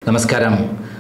നമസ്കാരം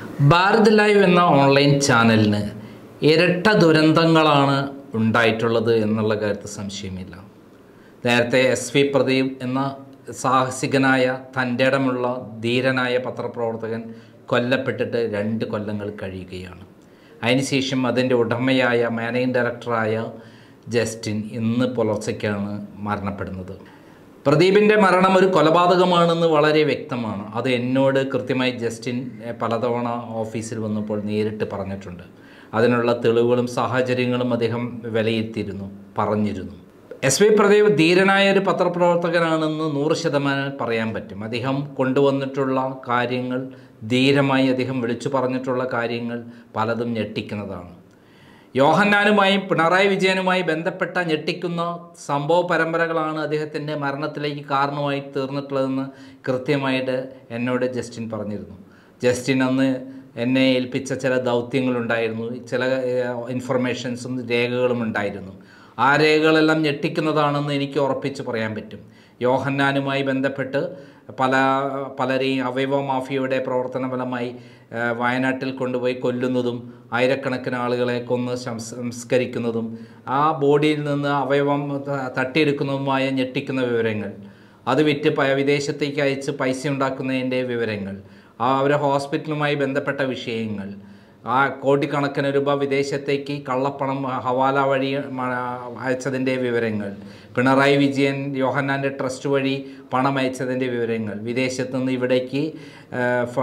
ഭാരത് ലൈവ് എന്ന ഓൺലൈൻ ചാനലിന് ഇരട്ട ദുരന്തങ്ങളാണ് ഉണ്ടായിട്ടുള്ളത് എന്നുള്ള കാര്യത്തിൽ സംശയമില്ല നേരത്തെ എസ് വി പ്രദീപ് എന്ന സാഹസികനായ തൻ്റെ ഇടമുള്ള ധീരനായ പത്രപ്രവർത്തകൻ കൊല്ലപ്പെട്ടിട്ട് രണ്ട് കൊല്ലങ്ങൾ കഴിയുകയാണ് അതിനുശേഷം അതിൻ്റെ ഉടമയായ മാനേജിംഗ് ഡയറക്ടറായ ജസ്റ്റിൻ ഇന്ന് പുലർച്ചയ്ക്കാണ് മരണപ്പെടുന്നത് പ്രദീപിൻ്റെ മരണം ഒരു കൊലപാതകമാണെന്ന് വളരെ വ്യക്തമാണ് അത് എന്നോട് കൃത്യമായി ജസ്റ്റിൻ എഹ്, പലതവണ ഓഫീസിൽ വന്നപ്പോൾ നേരിട്ട് പറഞ്ഞിട്ടുണ്ട് അതിനുള്ള തെളിവുകളും സാഹചര്യങ്ങളും അദ്ദേഹം വിലയിരുത്തിയിരുന്നു പറഞ്ഞിരുന്നു എസ് വി പ്രദീപ് ധീരനായ ഒരു പത്രപ്രവർത്തകനാണെന്ന് നൂറ് ശതമാനം പറയാൻ പറ്റും അദ്ദേഹം കൊണ്ടുവന്നിട്ടുള്ള കാര്യങ്ങൾ ധീരമായി അദ്ദേഹം വിളിച്ചു പറഞ്ഞിട്ടുള്ള കാര്യങ്ങൾ പലതും ഞെട്ടിക്കുന്നതാണ് യോഹന്നാനുമായും പിണറായി വിജയനുമായി ബന്ധപ്പെട്ട ഞെട്ടിക്കുന്ന സംഭവ പരമ്പരകളാണ് അദ്ദേഹത്തിൻ്റെ മരണത്തിലേക്ക് കാരണമായി തീർന്നിട്ടുള്ളതെന്ന് കൃത്യമായിട്ട് എന്നോട് ജസ്റ്റിൻ പറഞ്ഞിരുന്നു ജസ്റ്റിൻ അന്ന് എന്നെ ഏൽപ്പിച്ച ചില ദൗത്യങ്ങളുണ്ടായിരുന്നു ചില ഇൻഫർമേഷൻസും രേഖകളും ഉണ്ടായിരുന്നു ആ രേഖകളെല്ലാം ഞെട്ടിക്കുന്നതാണെന്ന് എനിക്ക് ഉറപ്പിച്ച് പറയാൻ പറ്റും യോഹന്നാനുമായി ബന്ധപ്പെട്ട് പല പലരെയും അവയവ മാഫിയയുടെ പ്രവർത്തന ഫലമായി ആ, വയനാട്ടിൽ കൊണ്ടുപോയി കൊല്ലുന്നതും ആയിരക്കണക്കിന് ആളുകളെ കൊന്ന് ശംസ്- സംസ്കരിക്കുന്നതും ആ ബോഡിയിൽ നിന്ന് അവയവം ത- തട്ടിയെടുക്കുന്നതുമായ ഞെട്ടിക്കുന്ന വിവരങ്ങൾ അത് വിറ്റ് പ- വിദേശത്തേക്ക് അയച്ച് പൈസ ഉണ്ടാക്കുന്നതിൻ്റെ വിവരങ്ങൾ ആ അവരെ ഹോസ്പിറ്റലുമായി ബന്ധപ്പെട്ട വിഷയങ്ങൾ ആ കോടിക്കണക്കിന് രൂപ വിദേശത്തേക്ക് കള്ളപ്പണം ഹവാല വഴി മ- അയച്ചതിൻ്റെ വിവരങ്ങൾ പിണറായി വിജയൻ യോഹന്നാൻ്റെ ട്രസ്റ്റ് വഴി പണം അയച്ചതിൻ്റെ വിവരങ്ങൾ വിദേശത്ത് നിന്ന് ഇവിടേക്ക് ആ,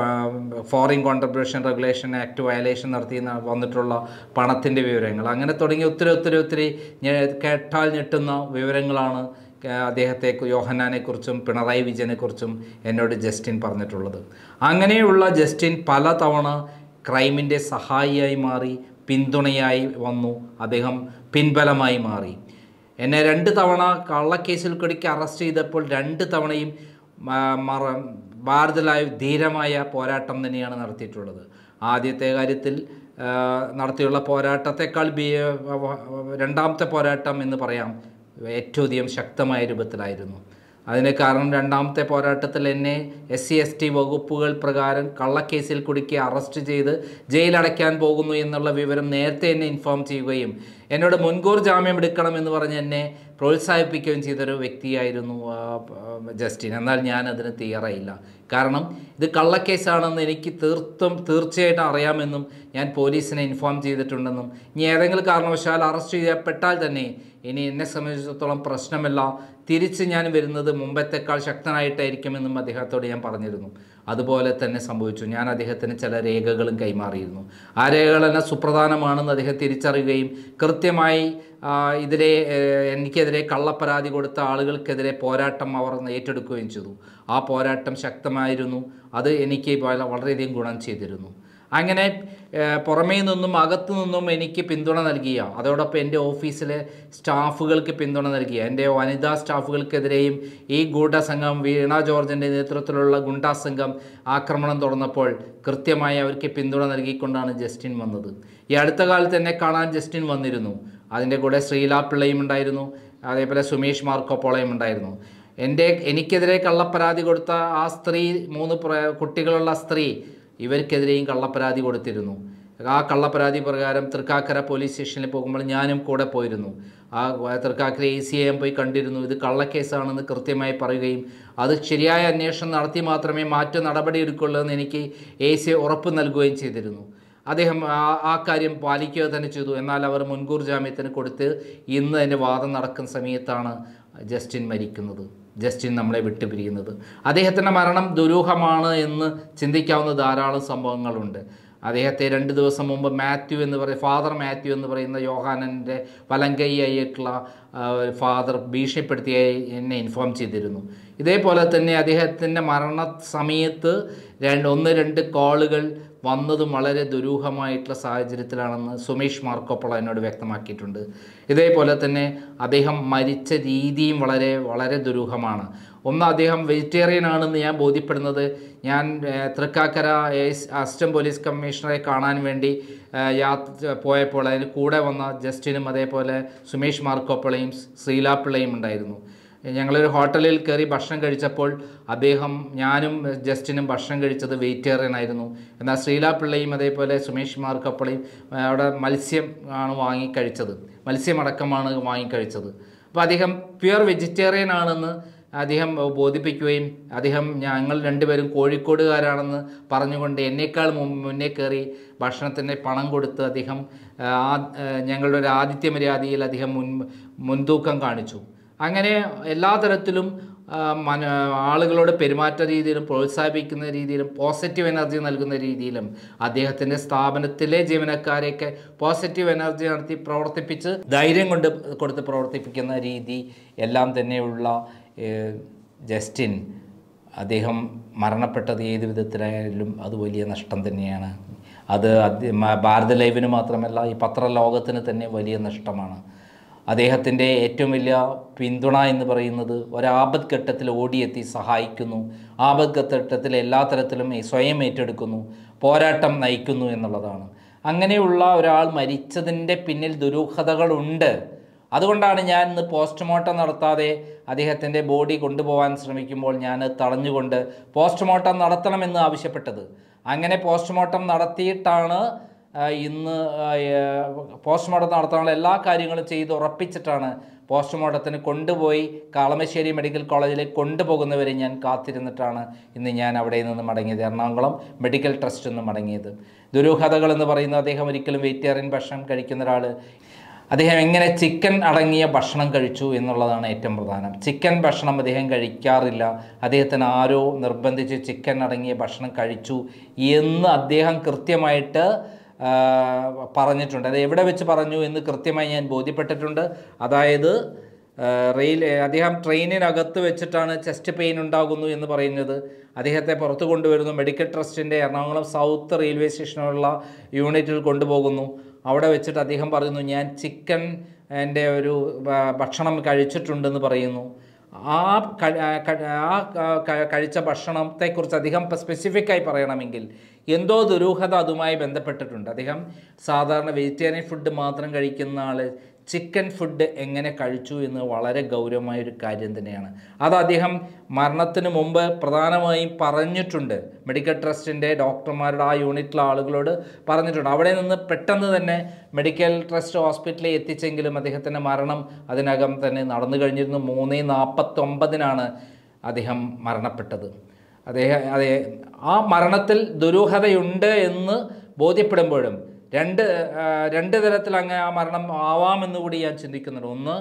ഫ- foreign contribution regulation act violation നടത്തി ന- വന്നിട്ടുള്ള പണത്തിൻ്റെ വിവരങ്ങൾ അങ്ങനെ തുടങ്ങി ഒത്തിരി ഒത്തിരി ഒത്തിരി ഞെ- കേട്ടാൽ ഞെട്ടുന്ന വിവരങ്ങളാണ് ക- അദ്ദേഹത്തെ യോഹന്നാനെക്കുറിച്ചും പിണറായി വിജയനെക്കുറിച്ചും എന്നോട് ജസ്റ്റിൻ പറഞ്ഞിട്ടുള്ളത് അങ്ങനെയുള്ള ജസ്റ്റിൻ പലതവണ ക്രൈമിൻ്റെ സഹായിയായി മാറി പിന്തുണയായി വന്നു അദ്ദേഹം പിൻബലമായി മാറി എന്നെ രണ്ട് തവണ കള്ളക്കേസിൽ കുടിക്ക് അറസ്റ്റ് ചെയ്തപ്പോൾ രണ്ട് തവണയും മ- മറ- ഭാരത് ലൈവ് ധീരമായ പോരാട്ടം തന്നെയാണ് നടത്തിയിട്ടുള്ളത് ആദ്യത്തെ കാര്യത്തിൽ ആ, നടത്തിയുള്ള പോരാട്ടത്തെക്കാൾ ബി രണ്ടാമത്തെ പോരാട്ടം എന്ന് പറയാം ഏറ്റവും അധികം ശക്തമായ രൂപത്തിലായിരുന്നു അതിന് കാരണം രണ്ടാമത്തെ പോരാട്ടത്തിൽ എന്നെ എസ് സി എസ് ടി വകുപ്പുകൾ പ്രകാരം കള്ളക്കേസിൽ കുടുക്കി അറസ്റ്റ് ചെയ്ത് ജയിലടയ്ക്കാൻ പോകുന്നു എന്നുള്ള വിവരം നേരത്തെ എന്നെ ഇൻഫോം ചെയ്യുകയും എന്നോട് മുൻകൂർ ജാമ്യം എടുക്കണമെന്ന് പറഞ്ഞ് എന്നെ പ്രോത്സാഹിപ്പിക്കുകയും ചെയ്തൊരു വ്യക്തിയായിരുന്നു ആ, ആ, ജസ്റ്റിൻ എന്നാൽ ഞാൻ അതിന് തയ്യാറായില്ല കാരണം ഇത് കള്ളക്കേസാണെന്ന് എനിക്ക് തീർത്തും തീർച്ചയായിട്ടും അറിയാമെന്നും ഞാൻ പോലീസിനെ ഇൻഫോം ചെയ്തിട്ടുണ്ടെന്നും ഇനി ഏതെങ്കിലും കാരണവശാൽ അറസ്റ്റ് ചെയ്യപ്പെട്ടാൽ തന്നെ ഇനി എന്നെ സംബന്ധിച്ചിടത്തോളം പ്രശ്നമില്ല തിരിച്ച് ഞാൻ വരുന്നത് മുമ്പത്തെക്കാൾ ശക്തനായിട്ടായിരിക്കുമെന്നും അദ്ദേഹത്തോട് ഞാൻ പറഞ്ഞിരുന്നു അതുപോലെ തന്നെ സംഭവിച്ചു ഞാൻ അദ്ദേഹത്തിന് ചില രേഖകളും കൈമാറിയിരുന്നു ആ രേഖകൾ തന്നെ സുപ്രധാനമാണെന്ന് അദ്ദേഹം തിരിച്ചറിയുകയും കൃത്യമായി ആ, ഇതിലെ ഏഹ്, എനിക്കെതിരെ കള്ളപ്പരാതി കൊടുത്ത ആളുകൾക്കെതിരെ പോരാട്ടം അവർ ഏറ്റെടുക്കുകയും ചെയ്തു ആ പോരാട്ടം ശക്തമായിരുന്നു അത് എനിക്ക് വള- വളരെയധികം ഗുണം ചെയ്തിരുന്നു അങ്ങനെ ഏഹ്, പുറമേ നിന്നും അകത്തു നിന്നും എനിക്ക് പിന്തുണ നൽകിയ അതോടൊപ്പം എൻ്റെ ഓഫീസിലെ സ്റ്റാഫുകൾക്ക് പിന്തുണ നൽകിയ എൻ്റെ വനിതാ സ്റ്റാഫുകൾക്കെതിരെയും ഈ ഗൂഢസംഘം വീണ ജോർജിൻ്റെ നേതൃത്വത്തിലുള്ള ഗുണ്ടാ സംഘം ആക്രമണം തുടർന്നപ്പോൾ കൃത്യമായി അവർക്ക് പിന്തുണ നൽകിക്കൊണ്ടാണ് ജസ്റ്റിൻ വന്നത് ഈ അടുത്ത കാലത്ത് എന്നെ കാണാൻ ജസ്റ്റിൻ വന്നിരുന്നു അതിൻ്റെ കൂടെ ശ്രീലാ പിള്ളയും ഉണ്ടായിരുന്നു അതേപോലെ സുമേഷ് മാർക്കോപ്പോളയും ഉണ്ടായിരുന്നു എൻ്റെ എനിക്കെതിരെ കള്ളപ്പരാതി കൊടുത്ത ആ സ്ത്രീ മൂന്ന് പ്ര- കുട്ടികളുള്ള സ്ത്രീ ഇവർക്കെതിരെയും കള്ളപ്പരാതി കൊടുത്തിരുന്നു ആ കള്ളപ്പരാതി പ്രകാരം തൃക്കാക്കര പോലീസ് സ്റ്റേഷനിൽ പോകുമ്പോൾ ഞാനും കൂടെ പോയിരുന്നു ആ വ- തൃക്കാക്കര എ സി എം പോയി കണ്ടിരുന്നു ഇത് കള്ളക്കേസാണെന്ന് കൃത്യമായി പറയുകയും അത് ശരിയായ അന്വേഷണം നടത്തി മാത്രമേ മാറ്റ നടപടി എടുക്കുള്ളൂ എന്ന് എനിക്ക് എ സി ഉറപ്പ് നൽകുകയും ചെയ്തിരുന്നു അദ്ദേഹം ആ ആ കാര്യം പാലിക്കുക തന്നെ ചെയ്തു എന്നാൽ അവർ മുൻകൂർ ജാമ്യത്തിന് കൊടുത്ത് ഇന്ന് അതിൻ്റെ വാദം നടക്കുന്ന സമയത്താണ് ജസ്റ്റിൻ മരിക്കുന്നത് ജസ്റ്റിൻ നമ്മളെ വിട്ടുപിരിയുന്നത് അദ്ദേഹത്തിൻ്റെ മരണം ദുരൂഹമാണ് എന്ന് ചിന്തിക്കാവുന്ന ധാരാളം സംഭവങ്ങളുണ്ട് അദ്ദേഹത്തെ രണ്ട് ദിവസം മുമ്പ് മാത്യു എന്ന് പറയും ഫാദർ മാത്യു എന്ന് പറയുന്ന യോഹാനൻ്റെ വലങ്കൈയായിട്ടുള്ള ഫാദർ ഭീഷണിപ്പെടുത്തിയായി എന്നെ ഇൻഫോം ചെയ്തിരുന്നു ഇതേപോലെ തന്നെ അദ്ദേഹത്തിൻ്റെ മരണ സമയത്ത് രണ്ട് ഒന്ന് രണ്ട് കോളുകൾ വന്നതും വളരെ ദുരൂഹമായിട്ടുള്ള സാഹചര്യത്തിലാണെന്ന് സുമേഷ് മാർക്കോപ്പള എന്നോട് വ്യക്തമാക്കിയിട്ടുണ്ട് ഇതേപോലെ തന്നെ അദ്ദേഹം മരിച്ച രീതിയും വളരെ വളരെ ദുരൂഹമാണ് ഒന്ന് അദ്ദേഹം വെജിറ്റേറിയൻ ആണെന്ന് ഞാൻ ബോധ്യപ്പെടുന്നത് ഞാൻ ഏഹ്, തൃക്കാക്കര എസ് അസിസ്റ്റന്റ് പോലീസ് കമ്മീഷണറെ കാണാൻ വേണ്ടി ഏഹ്, യാത്ര പോയപ്പോൾ അതിന് കൂടെ വന്ന ജസ്റ്റിനും അതേപോലെ സുമേഷ് മാർക്കോപ്പളയും ശ്രീലാപ്പിള്ളയും ഉണ്ടായിരുന്നു ഞങ്ങളൊരു ഹോട്ടലിൽ കയറി ഭക്ഷണം കഴിച്ചപ്പോൾ അദ്ദേഹം ഞാനും ജസ്റ്റിനും ഭക്ഷണം കഴിച്ചത് വെജിറ്റേറിയൻ ആയിരുന്നു എന്നാൽ ശ്രീലാ പിള്ളയും അതേപോലെ സുമേഷ് മാർക്കപ്പളയും അവിടെ മത്സ്യം ആണ് വാങ്ങി കഴിച്ചത് മത്സ്യമടക്കമാണ് വാങ്ങി കഴിച്ചത് അപ്പോൾ അദ്ദേഹം പ്യുവർ വെജിറ്റേറിയൻ ആണെന്ന് അദ്ദേഹം ബോധിപ്പിക്കുകയും അദ്ദേഹം ഞങ്ങൾ രണ്ടുപേരും കോഴിക്കോടുകാരാണെന്ന് പറഞ്ഞുകൊണ്ട് എന്നേക്കാൾ മുൻ- മുന്നേ കയറി ഭക്ഷണത്തിൻ്റെ പണം കൊടുത്ത് അദ്ദേഹം ആ, ആ, ഞങ്ങളുടെ ഒരു ആതിഥ്യ മര്യാദയിൽ അദ്ദേഹം മുൻ മുൻതൂക്കം കാണിച്ചു അങ്ങനെ എല്ലാ തരത്തിലും ആ, മന ആളുകളോട് പെരുമാറ്റ രീതിയിലും പ്രോത്സാഹിപ്പിക്കുന്ന രീതിയിലും പോസിറ്റീവ് എനർജി നൽകുന്ന രീതിയിലും അദ്ദേഹത്തിൻ്റെ സ്ഥാപനത്തിലെ ജീവനക്കാരെയൊക്കെ പോസിറ്റീവ് എനർജി നടത്തി പ്രവർത്തിപ്പിച്ച് ധൈര്യം കൊണ്ട് കൊടുത്ത് പ്രവർത്തിപ്പിക്കുന്ന രീതി എല്ലാം തന്നെയുള്ള ഏഹ്, ജസ്റ്റിൻ അദ്ദേഹം മരണപ്പെട്ടത് ഏത് വിധത്തിലായാലും അത് വലിയ നഷ്ടം തന്നെയാണ് അത് അത് മ- ഭാരത ലൈവിന് മാത്രമല്ല ഈ പത്രലോകത്തിന് തന്നെ വലിയ നഷ്ടമാണ് അദ്ദേഹത്തിൻ്റെ ഏറ്റവും വലിയ പിന്തുണ എന്ന് പറയുന്നത് ഒരാപത് ഘട്ടത്തിൽ ഓടിയെത്തി സഹായിക്കുന്നു ആപത് ഘട്ടത്തിൽ എല്ലാ തരത്തിലും ഈ സ്വയം ഏറ്റെടുക്കുന്നു പോരാട്ടം നയിക്കുന്നു എന്നുള്ളതാണ് അങ്ങനെയുള്ള ഒരാൾ മരിച്ചതിൻ്റെ പിന്നിൽ ദുരൂഹതകളുണ്ട് അതുകൊണ്ടാണ് ഞാൻ ഇന്ന് പോസ്റ്റ്മോർട്ടം നടത്താതെ അദ്ദേഹത്തിൻ്റെ ബോഡി കൊണ്ടുപോകാൻ ശ്രമിക്കുമ്പോൾ ഞാൻ തടഞ്ഞുകൊണ്ട് പോസ്റ്റ്മോർട്ടം നടത്തണമെന്ന് ആവശ്യപ്പെട്ടത് അങ്ങനെ പോസ്റ്റ്മോർട്ടം നടത്തിയിട്ടാണ് ആ, ഇന്ന് ആ, ഏ, പോസ്റ്റ്മോർട്ടം നടത്താനുള്ള എല്ലാ കാര്യങ്ങളും ചെയ്ത് ഉറപ്പിച്ചിട്ടാണ് പോസ്റ്റ്മോർട്ടത്തിന് കൊണ്ടുപോയി കാളമശ്ശേരി മെഡിക്കൽ കോളേജിലേക്ക് കൊണ്ടുപോകുന്നവരെ ഞാൻ കാത്തിരുന്നിട്ടാണ് ഇന്ന് ഞാൻ അവിടെ നിന്ന് മടങ്ങിയത് എറണാകുളം മെഡിക്കൽ ട്രസ്റ്റിൽ നിന്ന് മടങ്ങിയത് ദുരൂഹതകൾ എന്ന് പറയുന്നത് അദ്ദേഹം ഒരിക്കലും വെജിറ്റേറിയൻ ഭക്ഷണം കഴിക്കുന്ന ഒരാൾ അദ്ദേഹം എങ്ങനെ ചിക്കൻ അടങ്ങിയ ഭക്ഷണം കഴിച്ചു എന്നുള്ളതാണ് ഏറ്റവും പ്രധാനം ചിക്കൻ ഭക്ഷണം അദ്ദേഹം കഴിക്കാറില്ല അദ്ദേഹത്തിന് ആരോ നിർബന്ധിച്ച് ചിക്കൻ അടങ്ങിയ ഭക്ഷണം കഴിച്ചു എന്ന് അദ്ദേഹം കൃത്യമായിട്ട് ആ, പറഞ്ഞിട്ടുണ്ട് അത് എവിടെ വെച്ച് പറഞ്ഞു എന്ന് കൃത്യമായി ഞാൻ ബോധ്യപ്പെട്ടിട്ടുണ്ട് അതായത് ആ, റെയിൽ അദ്ദേഹം ട്രെയിനിനകത്ത് വെച്ചിട്ടാണ് ചെസ്റ്റ് പെയിൻ ഉണ്ടാകുന്നു എന്ന് പറയുന്നത് അദ്ദേഹത്തെ പുറത്ത് കൊണ്ടുവരുന്നു മെഡിക്കൽ ട്രസ്റ്റിൻ്റെ എറണാകുളം സൗത്ത് റെയിൽവേ സ്റ്റേഷനിലുള്ള യൂണിറ്റിൽ കൊണ്ടുപോകുന്നു അവിടെ വെച്ചിട്ട് അദ്ദേഹം പറയുന്നു ഞാൻ ചിക്കൻ എൻ്റെ ഒരു ഭ- ഭക്ഷണം കഴിച്ചിട്ടുണ്ടെന്ന് പറയുന്നു ആ ക- ആ ക- ആ ക- ക- കഴിച്ച ഭക്ഷണത്തെക്കുറിച്ച് അധികം സ്പെസിഫിക് ആയി പറയണമെങ്കിൽ എന്തോ ദുരൂഹത അതുമായി ബന്ധപ്പെട്ടിട്ടുണ്ട് അദ്ദേഹം സാധാരണ വെജിറ്റേറിയൻ ഫുഡ് മാത്രം കഴിക്കുന്ന ആൾ ചിക്കൻ ഫുഡ് എങ്ങനെ കഴിച്ചു എന്ന് വളരെ ഗൗരവമായ ഒരു കാര്യം തന്നെയാണ് അത് അദ്ദേഹം മരണത്തിന് മുമ്പ് പ്രധാനമായും പറഞ്ഞിട്ടുണ്ട് മെഡിക്കൽ ട്രസ്റ്റിൻ്റെ ഡോക്ടർമാരുടെ ആ യൂണിറ്റിലെ ആളുകളോട് പറഞ്ഞിട്ടുണ്ട് അവിടെ നിന്ന് പെട്ടെന്ന് തന്നെ മെഡിക്കൽ ട്രസ്റ്റ് ഹോസ്പിറ്റലിൽ എത്തിച്ചെങ്കിലും അദ്ദേഹത്തിൻ്റെ മരണം അതിനകം തന്നെ നടന്നു കഴിഞ്ഞിരുന്നു മൂന്ന് നാൽപ്പത്തൊമ്പതിനാണ് അദ്ദേഹം മരണപ്പെട്ടത് അദ്ദേഹം അതെ ആ മരണത്തിൽ ദുരൂഹതയുണ്ട് എന്ന് ബോധ്യപ്പെടുമ്പോഴും രണ്ട് ആ, രണ്ട് തരത്തിൽ അങ്ങ് ആ മരണം ആവാമെന്ന് കൂടി ഞാൻ ചിന്തിക്കുന്നുണ്ട് ഒന്ന്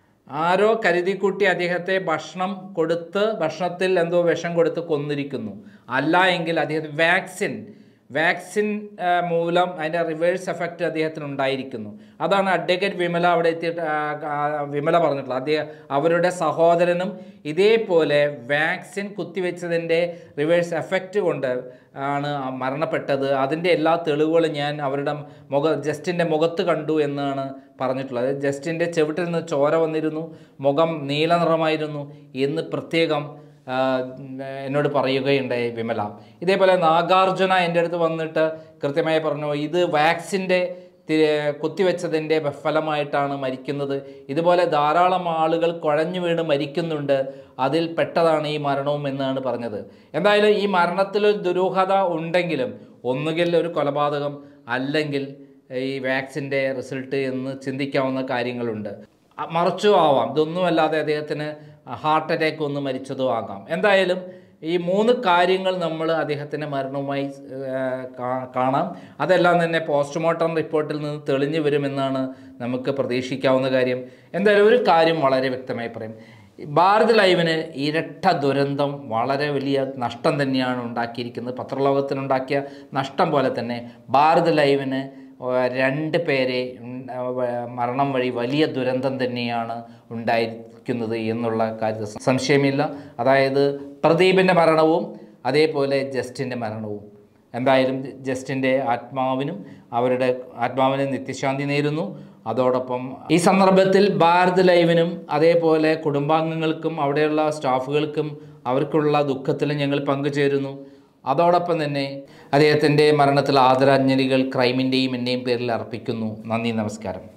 ആരോ കരുതിക്കൂട്ടി അദ്ദേഹത്തെ ഭക്ഷണം കൊടുത്ത് ഭക്ഷണത്തിൽ എന്തോ വിഷം കൊടുത്ത് കൊന്നിരിക്കുന്നു അല്ല എങ്കിൽ അദ്ദേഹത്തിന് വാക്സിൻ വാക്സിൻ ആ, മൂലം അതിൻ്റെ റിവേഴ്സ് എഫക്റ്റ് അദ്ദേഹത്തിന് ഉണ്ടായിരിക്കുന്നു അതാണ് അഡ്വക്കേറ്റ് വിമല അവിടെ എത്തിയിട്ട് ആ, ആ, വിമല പറഞ്ഞിട്ടുള്ളത് അദ്ദേഹം അവരുടെ സഹോദരനും ഇതേപോലെ വാക്സിൻ കുത്തിവെച്ചതിൻ്റെ റിവേഴ്സ് എഫക്റ്റ് കൊണ്ട് ആണ് ആ മരണപ്പെട്ടത് അതിൻ്റെ എല്ലാ തെളിവുകളും ഞാൻ അവരുടെ മുഖ ജസ്റ്റിൻ്റെ മുഖത്ത് കണ്ടു എന്നാണ് പറഞ്ഞിട്ടുള്ളത് ജസ്റ്റിൻ്റെ ചെവിട്ടിൽ നിന്ന് ചോര വന്നിരുന്നു മുഖം നീല നിറമായിരുന്നു എന്ന് പ്രത്യേകം ആ, എന്നോട് പറയുകയുണ്ടായി വിമല ഇതേപോലെ നാഗാർജുന എൻ്റെ അടുത്ത് വന്നിട്ട് കൃത്യമായി പറഞ്ഞു ഇത് വാക്സിൻ്റെ തി- കുത്തിവെച്ചതിൻ്റെ ഫലമായിട്ടാണ് മരിക്കുന്നത് ഇതുപോലെ ധാരാളം ആളുകൾ കുഴഞ്ഞു വീണ് മരിക്കുന്നുണ്ട് അതിൽ പെട്ടതാണ് ഈ മരണവും എന്നാണ് പറഞ്ഞത് എന്തായാലും ഈ മരണത്തിലൊരു ദുരൂഹത ഉണ്ടെങ്കിലും ഒന്നുകിൽ ഒരു കൊലപാതകം അല്ലെങ്കിൽ ഈ വാക്സിൻ്റെ റിസൾട്ട് എന്ന് ചിന്തിക്കാവുന്ന കാര്യങ്ങളുണ്ട് അ- മറിച്ചും ആവാം ഇതൊന്നുമല്ലാതെ അദ്ദേഹത്തിന് ഹാർട്ട് അറ്റാക്ക് ഒന്ന് മരിച്ചതോ ആകാം എന്തായാലും ഈ മൂന്ന് കാര്യങ്ങൾ നമ്മൾ അദ്ദേഹത്തിൻ്റെ മരണവുമായി ആ, കാ- കാണാം അതെല്ലാം തന്നെ പോസ്റ്റ്മോർട്ടം റിപ്പോർട്ടിൽ നിന്ന് തെളിഞ്ഞു വരുമെന്നാണ് നമുക്ക് പ്രതീക്ഷിക്കാവുന്ന കാര്യം എന്തായാലും ഒരു കാര്യം വളരെ വ്യക്തമായി പറയും ഭാരത് ലൈവിന് ഇരട്ട ദുരന്തം വളരെ വലിയ നഷ്ടം തന്നെയാണ് ഉണ്ടാക്കിയിരിക്കുന്നത് പത്രലോകത്തിനുണ്ടാക്കിയ നഷ്ടം പോലെ തന്നെ ഭാരത് ലൈവിന് ഏഹ്, രണ്ട് പേരെ ഉം, ഏഹ്, മരണം വഴി വലിയ ദുരന്തം തന്നെയാണ് ഉണ്ടായിരിക്കുന്നത് എന്നുള്ള കാര്യത്തിൽ സംശയമില്ല അതായത് പ്രദീപിൻ്റെ മരണവും അതേപോലെ ജസ്റ്റിൻ്റെ മരണവും എന്തായാലും ജസ്റ്റിൻ്റെ ആത്മാവിനും അവരുടെ ആത്മാവിന് നിത്യശാന്തി നേരുന്നു അതോടൊപ്പം ഈ സന്ദർഭത്തിൽ ഭാരത് ലൈവിനും അതേപോലെ കുടുംബാംഗങ്ങൾക്കും അവിടെയുള്ള സ്റ്റാഫുകൾക്കും അവർക്കുള്ള ദുഃഖത്തിലും ഞങ്ങൾ പങ്കുചേരുന്നു അതോടൊപ്പം തന്നെ അദ്ദേഹത്തിൻ്റെ മരണത്തിൽ ആദരാഞ്ജലികൾ ക്രൈമിൻ്റെയും എൻ്റെയും പേരിൽ അർപ്പിക്കുന്നു നന്ദി നമസ്കാരം